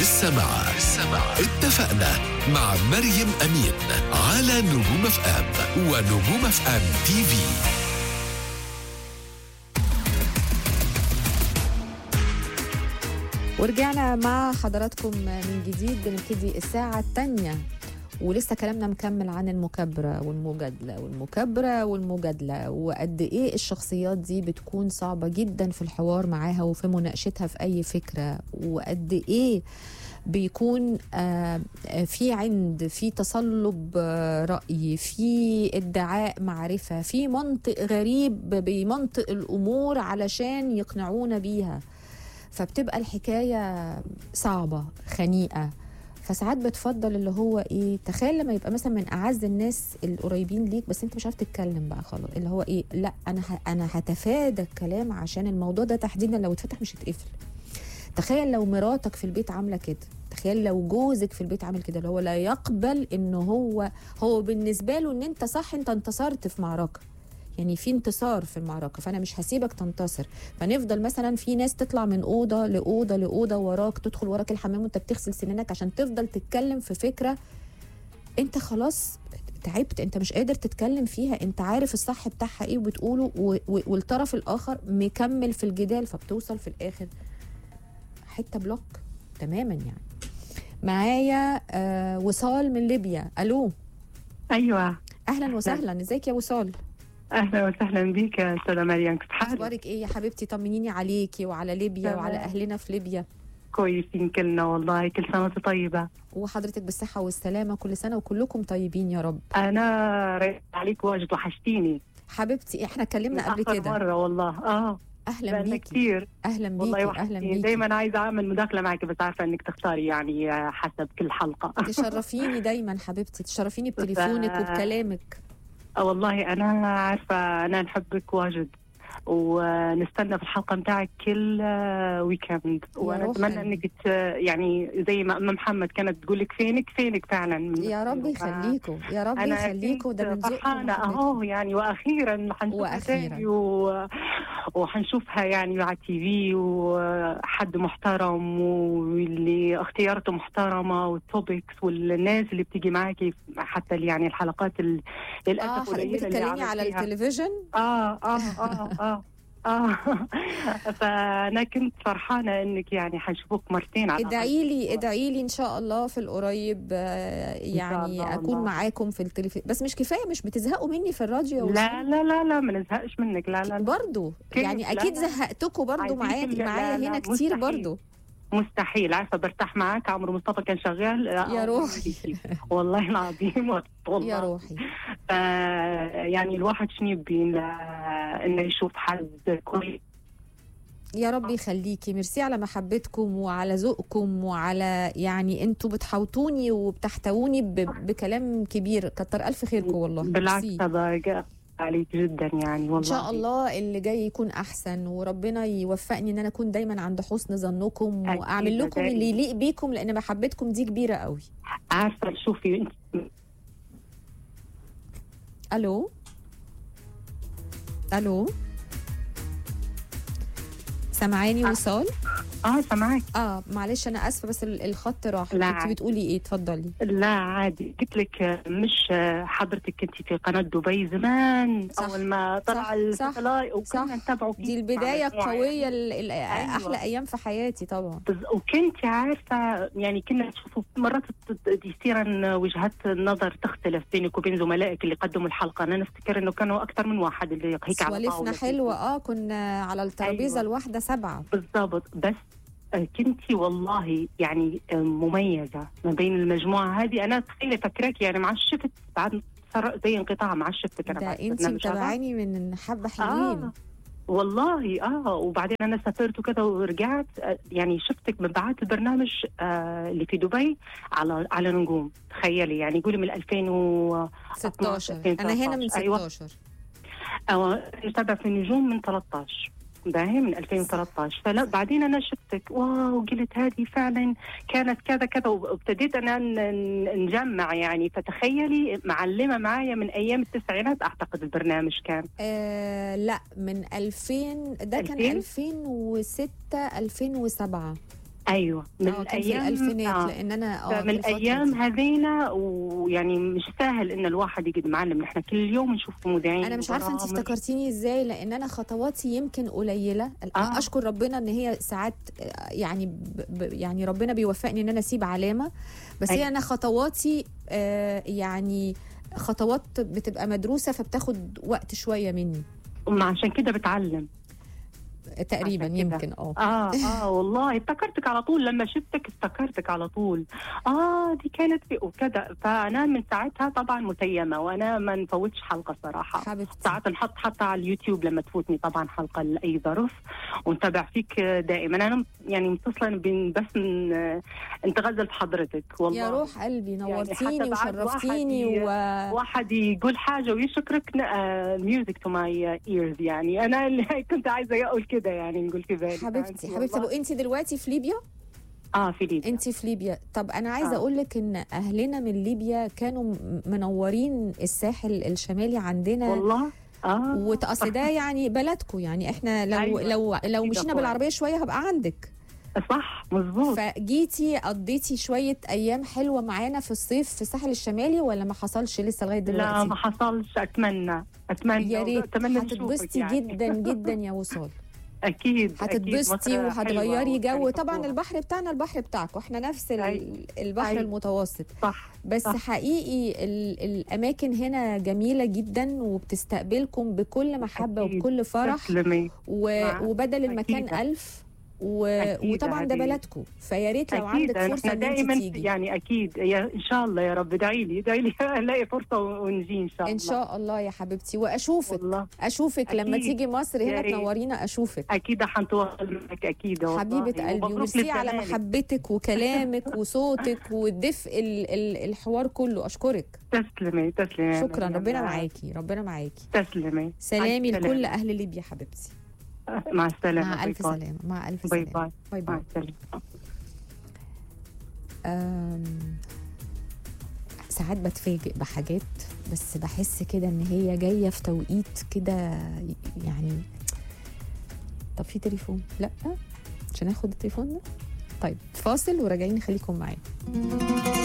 السماع اتفقنا مع مريم أمين على نجوم اف ام ونجوم اف ام تي في ورجعنا مع حضراتكم من جديد بنبتدي الساعة الثانية ولسه كلامنا مكمل عن المكابرة والمجادلة والمكابرة والمجادلة وقد إيه الشخصيات دي بتكون صعبة جدا في الحوار معاها وفي مناقشتها في أي فكرة وقد إيه بيكون آه، في عند في تصلب آه، رأي في ادعاء معرفة في منطق غريب بمنطق الأمور علشان يقنعونا بيها فبتبقى الحكايه صعبه خنيقه فساعات بتفضل اللي هو ايه تخيل لما يبقى مثلا من اعز الناس القريبين ليك بس انت مش عارف تتكلم بقى خلاص اللي هو ايه لا انا ه... انا هتفادى الكلام عشان الموضوع ده تحديدا لو اتفتح مش هيتقفل تخيل لو مراتك في البيت عامله كده تخيل لو جوزك في البيت عامل كده اللي هو لا يقبل ان هو هو بالنسبه له ان انت صح انت انتصرت في معركه يعني في انتصار في المعركه فانا مش هسيبك تنتصر فنفضل مثلا في ناس تطلع من اوضه لاوضه لاوضه وراك تدخل وراك الحمام وانت بتغسل سنانك عشان تفضل تتكلم في فكره انت خلاص تعبت انت مش قادر تتكلم فيها انت عارف الصح بتاعها ايه وبتقوله و- و- والطرف الاخر مكمل في الجدال فبتوصل في الاخر حته بلوك تماما يعني معايا آه وصال من ليبيا الو ايوه اهلا وسهلا ازيك يا وصال اهلا وسهلا بك يا استاذه مريم كيف حالك؟ اخبارك ايه يا حبيبتي طمنيني عليكي وعلى ليبيا تمام. وعلى اهلنا في ليبيا كويسين كلنا والله كل سنه وانت طيبه وحضرتك بالصحه والسلامه كل سنه وكلكم طيبين يا رب انا رأيت عليك واجد وحشتيني حبيبتي احنا اتكلمنا قبل آخر كده مره والله اه اهلا بقالنا بيكي كثير اهلا والله بيكي اهلا وحشتيني بيكي دائما عايزه اعمل مداخله معك بس عارفه انك تختاري يعني آه، حسب كل حلقه تشرفيني دايما حبيبتي تشرفيني بتليفونك ف- وبكلامك آه، والله انا عارفه انا نحبك واجد ونستنى في الحلقه متاعك كل آه، ويكند وانا روحي. اتمنى انك ت- يعني زي ما ام محمد كانت تقول لك فينك فينك فعلا من يا رب و- يخليكوا يا رب انا يخليكوا ده من كنت ذوقكم فرحانه وحبيبتكم. اهو يعني واخيرا حنشوفها وأخيراً. تاني و... وحنشوفها يعني على التي في وحد محترم واللي اختيارته محترمه والتوبكس والناس اللي بتيجي معاكي حتى يعني الحلقات ال... اه للاسف حضرتك قليله اللي بتتكلمي على عملتيها. التلفزيون اه اه اه اه اه فانا كنت فرحانه انك يعني حنشوفك مرتين على ادعي لي الأقل. ادعي لي ان شاء الله في القريب آه، يعني الله اكون الله. معاكم في التلفزيون بس مش كفايه مش بتزهقوا مني في الراديو يا لا لا لا لا ما نزهقش منك لا لا لا برضو كيف؟ يعني لا، اكيد لا. زهقتكم برضو عايزين معايا كل- لا، معايا لا، هنا كتير مستحيل. برضو مستحيل عارفه برتاح معاك عمرو مصطفى كان شغال يا روحي. والله العظيم والله يا روحي ف يعني الواحد شنو يبي إن- انه يشوف حد كويس يا رب يخليكي ميرسي على محبتكم وعلى ذوقكم وعلى يعني انتوا بتحوطوني وبتحتووني ب- بكلام كبير كتر الف خيركم والله بالعكس ميرسي. هذا عليك جدا يعني والله ان شاء الله اللي جاي يكون احسن وربنا يوفقني ان انا اكون دايما عند حسن ظنكم أكيد واعمل لكم دايماً. اللي يليق بيكم لان محبتكم دي كبيره قوي عارفه شوفي انت الو الو سامعاني وصال اه سامعك اه معلش انا اسفه بس ال- الخط راح لا كنت عادي. بتقولي ايه اتفضلي لا عادي قلت لك مش حضرتك كنت في قناه دبي زمان صح، اول ما صح، طلع صح، الساتلايت صح. وكنا نتابعه دي البدايه مع مجموعة القويه ال- ال- أيوة. احلى ايام في حياتي طبعا بز- وكنت عارفه يعني كنا نشوفوا مرات ت- يصير إن وجهات النظر تختلف بينك وبين زملائك اللي قدموا الحلقه انا نفتكر انه كانوا اكثر من واحد اللي هيك على سوالفنا طاولة. حلوه اه كنا على الترابيزه أيوة. الواحده سبعه بالضبط بس كنتي والله يعني مميزه ما بين المجموعه هذه انا تخيلي فكراك يعني مع الشفت بعد صار زي انقطاع مع الشفت انا ده بعد انت برنامج هذا. متابعاني من حبه حلوين آه والله اه وبعدين انا سافرت وكذا ورجعت آه، يعني شفتك من بعد البرنامج آه اللي في دبي على على نجوم تخيلي يعني قولي من 2000 و 16 12 انا هنا من 16. أيوة. 16 أو متابعة في النجوم من 13 باهي من 2013 فلا بعدين انا شفتك واو قلت هذه فعلا كانت كذا كذا وابتديت انا ن- ن- نجمع يعني فتخيلي معلمه معايا من ايام التسعينات اعتقد البرنامج كان آه لا من 2000 ده كان 2000 2006 2007 ايوه من اه كان في الالفينات آه. لان انا اه فمن في الفترة الايام دي. هذينا ويعني مش سهل ان الواحد يقعد معلم نحن كل يوم نشوف مذيعين انا مش عارفه انت وبرامج. افتكرتيني ازاي لان انا خطواتي يمكن قليله آه. اشكر ربنا ان هي ساعات آه، يعني ب... ب... يعني ربنا بيوفقني ان انا اسيب علامه بس هي أيوة. انا خطواتي آه، يعني خطوات بتبقى مدروسه فبتاخد وقت شويه مني أم عشان كده بتعلم تقريبا عشان كده. يمكن اه اه اه والله افتكرتك على طول لما شفتك افتكرتك على طول اه دي كانت في وكذا فانا من ساعتها طبعا متيمه وانا ما نفوتش حلقه صراحه حبيبتي ساعات نحط حتى على اليوتيوب لما تفوتني طبعا حلقه لاي ظرف ونتابع فيك دائما انا يعني متصله بين بس ن- نتغزل في حضرتك والله يا روح قلبي نورتيني حتى بعد وشرفتيني واحد و... واحد يقول حاجه ويشكرك ميوزك تو ماي ايرز يعني انا اللي كنت عايزه اقول كده يعني نقول في بالي حبيبتي فأنت حبيبتي طب والله- انت دلوقتي في ليبيا اه في ليبيا انت في ليبيا طب انا عايزه آه. اقول لك ان اهلنا من ليبيا كانوا م- منورين الساحل الشمالي عندنا والله اه وتأصل ده يعني بلدكم يعني احنا لو أيوة. لو لو أكيد مشينا أخويا. بالعربيه شويه هبقى عندك صح مظبوط فجيتي قضيتي شويه ايام حلوه معانا في الصيف في الساحل الشمالي ولا ما حصلش لسه لغايه لا دلوقتي ما حصلش اتمنى اتمنى يا ريت اتمنى نشوفك هتتبسطي يعني. جدا جدا يا وصال اكيد هتتبسطي أكيد. مصر وهتغيري حلوة جو وكانت طبعا مفتوحة. البحر بتاعنا البحر بتاعكم احنا نفس ال- أيوة. البحر أيوة. المتوسط صح بس صح. حقيقي ال- الاماكن هنا جميله جدا وبتستقبلكم بكل محبه أكيد. وبكل فرح تسلمي و... مع- وبدل المكان أكيد. ألف و... أكيد وطبعا ده هذه. بلدكم فيا ريت لو اكيد عندك فرصه احنا ان انت دائما تيجي يعني اكيد يا ان شاء الله يا رب ادعي لي ادعي لي الاقي فرصه ونجي ان شاء الله ان شاء الله يا حبيبتي واشوفك والله اشوفك لما أكيد. تيجي مصر يا هنا ريت. تنورينا اشوفك اكيد حنتواصل معك اكيد والله. حبيبه قلبي ومبروك وميرسي على للزمالك. محبتك وكلامك وصوتك والدفء ال... ال... الحوار كله اشكرك تسلمي تسلمي يا شكرا مريم. ربنا معاكي ربنا معاكي تسلمي سلامي مع لكل السلامة. اهل ليبيا حبيبتي مع السلامه مع باي الف باي. سلامه مع الف باي سلامه باي باي مع باي السلامه أم، ساعات بتفاجئ بحاجات بس بحس كده ان هي جايه في توقيت كده يعني طب في تليفون لا مش هناخد التليفون ده طيب فاصل وراجعين خليكم معايا